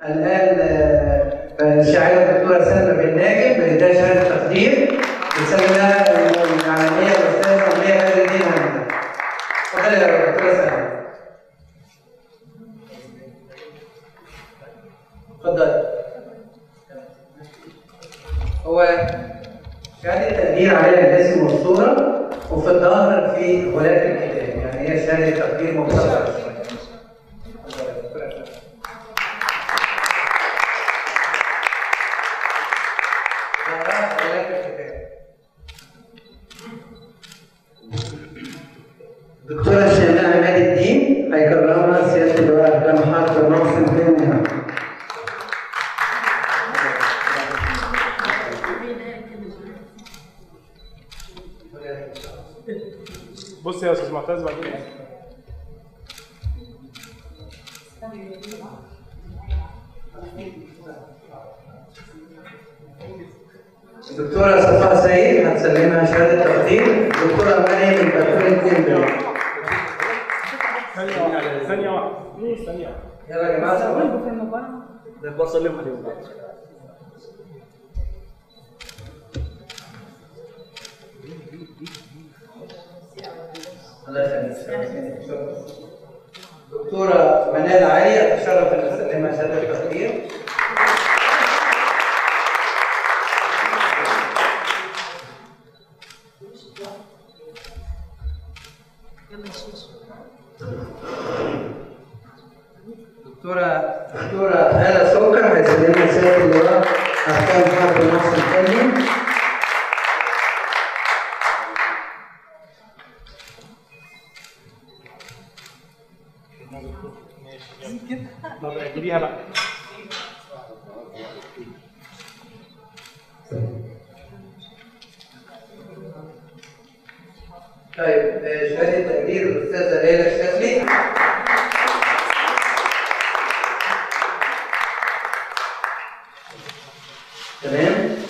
الآن آه، الشاعرة الدكتورة سلمى بن ناجم بإهداء شهادة تقدير بتسلمها العالمية الأستاذة أمنية بدر الدين هندسة. اتفضلي يا دكتورة سلمى. اتفضلي. هو شهادة تقدير عليها الاسم والصورة وفي الظاهر في غلاف الكتاب يعني هي شهادة تقدير مختصرة شوية. اتفضلي يا دكتورة سلمى. وراء غلاف الكتاب. دكتورة شيماء عماد الدين هيكرمها سيادة اللواء أكرم حرب الموسم منها. بص يا استاذ معتز بعدين الدكتورة صفاء سيد هتسلمها شهادة تقدير دكتورة مريم البتول الكندري ثانية واحدة ثانية واحدة ثانية واحدة يلا يا جماعة صفاء. ده بسلم عليهم الله يخليك دكتورة منال علي أتشرف أن أسلمها شهادة تقدير دكتورة دكتورة هالة سكر هيسلمها سيادة اللواء أحكام حرب النصر الفني طب اجيبيها بقى طيب آه، شهادة تقدير الأستاذة ليلى الشاذلي تمام